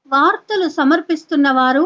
వార్తలు సమర్పిస్తున్న వారు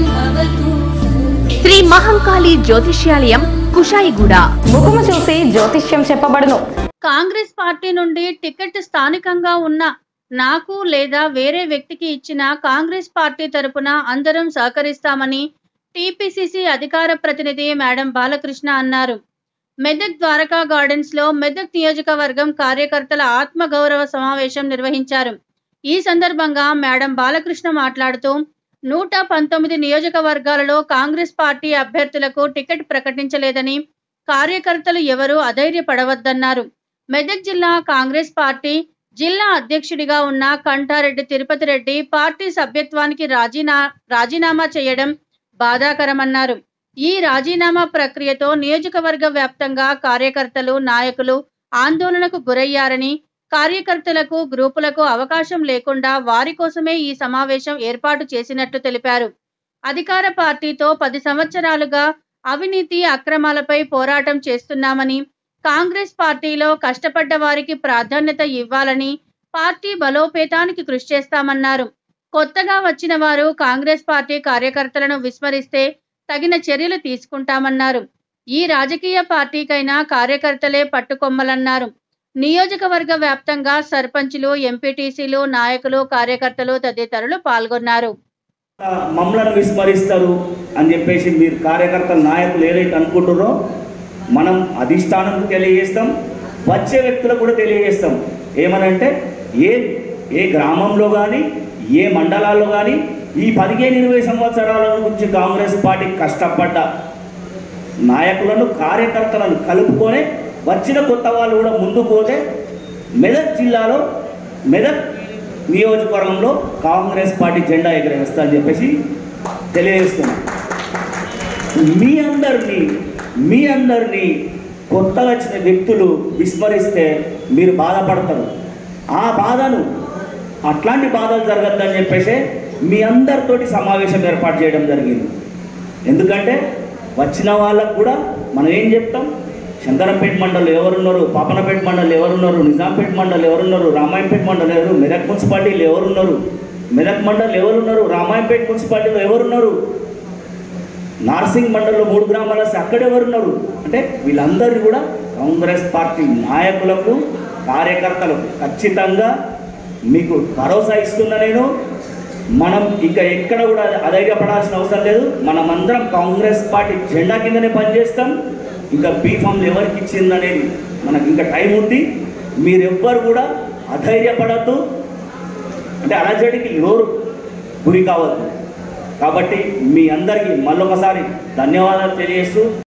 శ్రీ మహంకాళి జ్యోతిష్యాలయం కుషాయిగూడ ముఖము చూసి జ్యోతిష్యం చెప్పబడును కాంగ్రెస్ పార్టీ నుండి టికెట్ స్థానికంగా ఉన్న నాకు లేదా వేరే వ్యక్తికి ఇచ్చిన కాంగ్రెస్ పార్టీ తరపున అందరం సహకరిస్తామని టీపీసీసీ అధికార ప్రతినిధి మేడం బాలకృష్ణ అన్నారు మెదక్ ద్వారకా గార్డెన్స్ లో మెదక్ నియోజకవర్గం కార్యకర్తల ఆత్మగౌరవ సమావేశం నిర్వహించారు ఈ సందర్భంగా మేడం బాలకృష్ణ మాట్లాడుతూ నూట పంతొమ్మిది నియోజకవర్గాలలో కాంగ్రెస్ పార్టీ అభ్యర్థులకు టికెట్ ప్రకటించలేదని కార్యకర్తలు ఎవరూ అధైర్యపడవద్దన్నారు మెదక్ జిల్లా కాంగ్రెస్ పార్టీ జిల్లా అధ్యక్షుడిగా ఉన్న కంఠారెడ్డి తిరుపతి రెడ్డి పార్టీ సభ్యత్వానికి రాజీనా రాజీనామా చేయడం బాధాకరమన్నారు ఈ రాజీనామా ప్రక్రియతో నియోజకవర్గ వ్యాప్తంగా కార్యకర్తలు నాయకులు ఆందోళనకు గురయ్యారని కార్యకర్తలకు గ్రూపులకు అవకాశం లేకుండా వారి కోసమే ఈ సమావేశం ఏర్పాటు చేసినట్లు తెలిపారు అధికార పార్టీతో పది సంవత్సరాలుగా అవినీతి అక్రమాలపై పోరాటం చేస్తున్నామని కాంగ్రెస్ పార్టీలో కష్టపడ్డ వారికి ప్రాధాన్యత ఇవ్వాలని పార్టీ బలోపేతానికి కృషి చేస్తామన్నారు కొత్తగా వచ్చిన వారు కాంగ్రెస్ పార్టీ కార్యకర్తలను విస్మరిస్తే తగిన చర్యలు తీసుకుంటామన్నారు ఈ రాజకీయ పార్టీకైనా కార్యకర్తలే పట్టుకొమ్మలన్నారు నియోజకవర్గ వ్యాప్తంగా సర్పంచులు ఎంపీటీసీలు నాయకులు కార్యకర్తలు తదితరులు పాల్గొన్నారు మమ్మలను విస్మరిస్తారు అని చెప్పేసి మీరు కార్యకర్తల నాయకులు ఏదైతే అనుకుంటున్నారో మనం అధిష్టానం తెలియజేస్తాం వచ్చే వ్యక్తులకు కూడా తెలియజేస్తాం ఏమనంటే ఏ ఏ గ్రామంలో కానీ ఏ మండలాల్లో కానీ ఈ పదిహేను ఇరవై సంవత్సరాల గురించి కాంగ్రెస్ పార్టీ కష్టపడ్డ నాయకులను కార్యకర్తలను కలుపుకొని వచ్చిన కొత్త వాళ్ళు కూడా ముందుకు పోతే మెదక్ జిల్లాలో మెదక్ నియోజకవర్గంలో కాంగ్రెస్ పార్టీ జెండా ఎగరేస్తా అని చెప్పేసి తెలియజేస్తున్నాం మీ అందరినీ మీ అందరినీ కొత్తగా వచ్చిన వ్యక్తులు విస్మరిస్తే మీరు బాధపడతారు ఆ బాధను అట్లాంటి బాధలు జరగద్దని చెప్పేసి మీ అందరితోటి సమావేశం ఏర్పాటు చేయడం జరిగింది ఎందుకంటే వచ్చిన వాళ్ళకు కూడా మనం ఏం చెప్తాం శంకరంపేట మండలం ఎవరున్నారు పాపనపేట మండలం ఎవరున్నారు నిజాంపేట మండలం ఎవరున్నారు రామాయంపేట మండలం ఎవరు మెదక్ మున్సిపాలిటీలో ఎవరున్నారు మెదక్ మండలం ఎవరున్నారు రామాయంపేట మున్సిపాలిటీలో ఎవరున్నారు నార్సింగ్ మండలంలో మూడు గ్రామాల అక్కడ ఎవరున్నారు అంటే వీళ్ళందరినీ కూడా కాంగ్రెస్ పార్టీ నాయకులకు కార్యకర్తలకు ఖచ్చితంగా మీకు భరోసా ఇస్తున్నా నేను మనం ఇక ఎక్కడ కూడా అధైర్యపడాల్సిన అవసరం లేదు మనమందరం కాంగ్రెస్ పార్టీ జెండా కిందనే పనిచేస్తాం ఇంకా బీఫామ్లు ఎవరికి ఇచ్చిందనేది మనకి ఇంకా టైం ఉంది మీరెవ్వరు కూడా అధైర్యపడద్దు అంటే అలజడికి ఎవరు గురి కావద్దు కాబట్టి మీ అందరికీ మళ్ళొకసారి ధన్యవాదాలు తెలియజేస్తూ